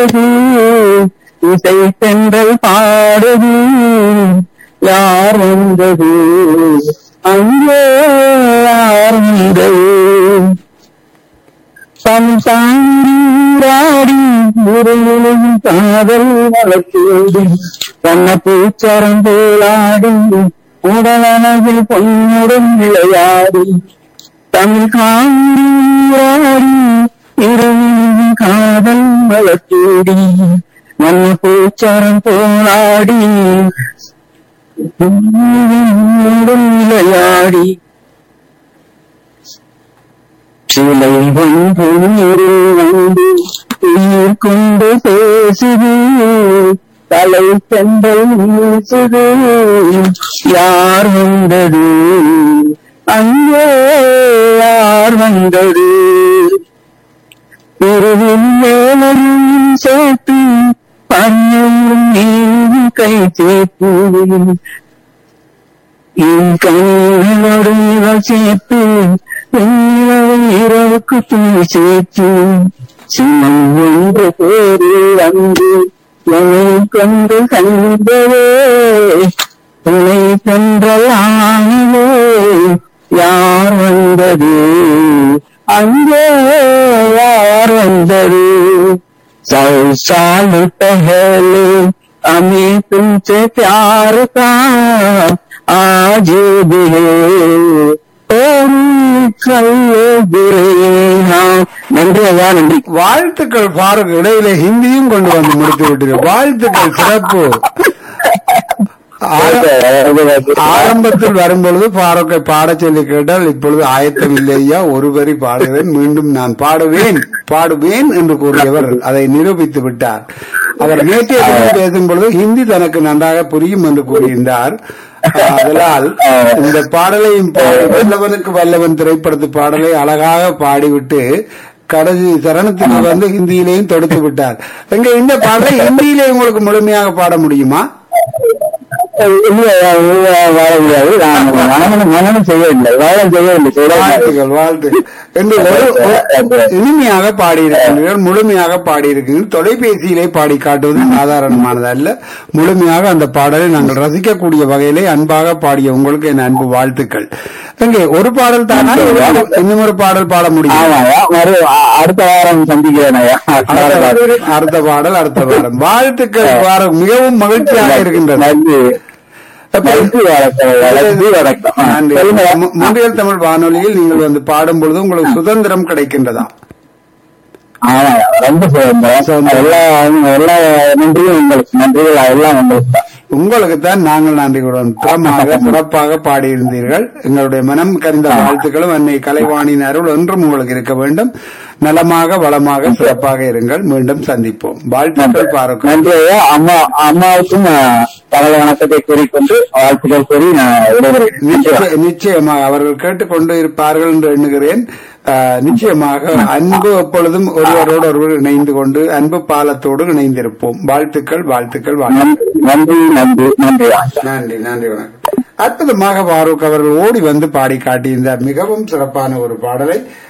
வந்தது இசை தென்றல் பாடுது யார் வந்தது அங்கே யார் வந்தது சம்சாரி முருகனும் காதல் வளர்த்தோடி வண்ண பூச்சரம் போலாடி உடலழகில் பொன்னுடன் விளையாடி தமிழ் காண்டி இரவின் காதல் வளர்த்தோடி வண்ண பூச்சரம் போலாடி பொன்னுடன் விளையாடி சிலை வந்து நீரில் வந்து உயிர் கொண்டு பேசுது தலை சென்றல் வீசுது யார் வந்தது அங்கே யார் வந்தது இரவில் மேலும் சேர்த்து பன்னும் நீ கை சேர்த்து என் கண்ணோடு இவள் சேர்த்து இரவு இரவுக்கு துணி சேர்த்து சின்னம் ஒன்று பேரில் வந்து என்னை கொண்டு கண்டவே துணை சென்றலானவே யார் வந்தது அங்கே யார் வந்தது सौ साल पहले हमें तुमसे प्यार था आज भी है और कल भी रहेगा நன்றி ஐயா நன்றி வாழ்த்துக்கள் பாருங்க இடையில ஹிந்தியும் கொண்டு வந்து முடித்து விட்டீர்கள் வாழ்த்துக்கள் சிறப்பு ஆர- ஆரம்பத்தில் வரும்பொழுது பாரோக்கை பாடச் சொல்லி கேட்டால் இப்பொழுது ஆயத்தம் இல்லையா ஒரு வரி பாடுகிறேன் மீண்டும் நான் பாடுவேன் பாடுவேன் என்று கூறியவர் அதை நிரூபித்து விட்டார் அவர் நேற்றைய தினம் பேசும் பொழுது ஹிந்தி தனக்கு நன்றாக புரியும் என்று கூறியிருந்தார் அதனால் இந்த பாடலையும் பாடி வல்லவனுக்கு வல்லவன் திரைப்படத்து பாடலை அழகாக பாடிவிட்டு கடைசி சரணத்துக்கு வந்து ஹிந்தியிலையும் தொடுத்து விட்டார் எங்க இந்த பாடலை ஹிந்தியிலே உங்களுக்கு முழுமையாக பாட முடியுமா இல்ல ஐயா, இல்ல, வாழ முடியாது நான் மனநம் மனநம் செய்யவில்லை வாழம் செய்யவில்லை சொல்ல வாழ்த்துக்கள் வாழ்த்து என்று ஒரு ஒரு- இனிமையாக பாடியிருக்கின்றீர்கள் முழுமையாக பாடியிருக்கிறீர்கள் தொலைபேசியிலே பாடி காட்டுவது சாதாரணமானது அல்ல முழுமையாக அந்த பாடலை நாங்கள் ரசிக்கக்கூடிய வகையிலே அன்பாக பாடிய உங்களுக்கு என் அன்பு வாழ்த்துக்கள் எங்கே ஒரு பாடல் தானா இல்லை இன்னும் ஒரு பாடல் பாட முடியும் ஆமாயா மறு அ- அடுத்த வாரம் சந்திக்கிறேன் ஐயா அடுத்த பாடல் அடுத்த பாடல் வாழ்த்துக்கள் வாரம் மிகவும் மகிழ்ச்சியாக இருக்கின்றது நன்றி நன்றி வணக்கம் நன்றி வணக்கம் நன்றி. சொல்லுங்க. மு- முன்றியல் தமிழ் வானொலியில் நீங்கள் வந்து பாடும் பொழுது உங்களுக்கு சுதந்திரம் கிடைக்கின்றதா ஆமாயா ரொம்ப சுதந்திரம் எல்லா எல்லா நன்றியும் உங்களுக்கு நன்றிகள் எல்லாம் உங்களுக்கு தான் உங்களுக்கு தான் நாங்கள் நன்றி கூறுவோம் தரமாக சிறப்பாக பாடியிருந்தீர்கள் எங்களுடைய மனம் கரிந்த வாழ்த்துக்களும் அன்னை கலைவாணியின் அருள் என்றும் உங்களுக்கு இருக்க வேண்டும் நலமாக வளமாக சிறப்பாக இருங்கள் மீண்டும் சந்திப்போம் வாழ்த்துக்கள் பாருங்கள் நன்றி ஐயா அம்மா அம்மாவுக்கும் நான் பகல வணக்கத்தை கூறிக்கொண்டு வாழ்த்துக்கள் கூறி நான் விடைபெறுகிறேன் நன்றி நிச்சய- நிச்சயமாக அவர்கள் கேட்டுக்கொண்டு இருப்பார்கள் என்று எண்ணுகிறேன் ஆஹ், நிச்சயமாக அன்பு எப்பொழுதும் ஒருவரோடு ஒருவர் இணைந்து கொண்டு அன்பு பாலத்தோடு இணைந்திருப்போம் வாழ்த்துக்கள் வாழ்த்துக்கள் வாழ்த்துக்கள் நன்றி நன்றி நன்றி வணக்கம் நன்றி நன்றி வணக்கம் அற்புதமாக பாரூக் அவர்கள் ஓடி வந்து பாடி காட்டியிருந்தார் மிகவும் சிறப்பான ஒரு பாடலை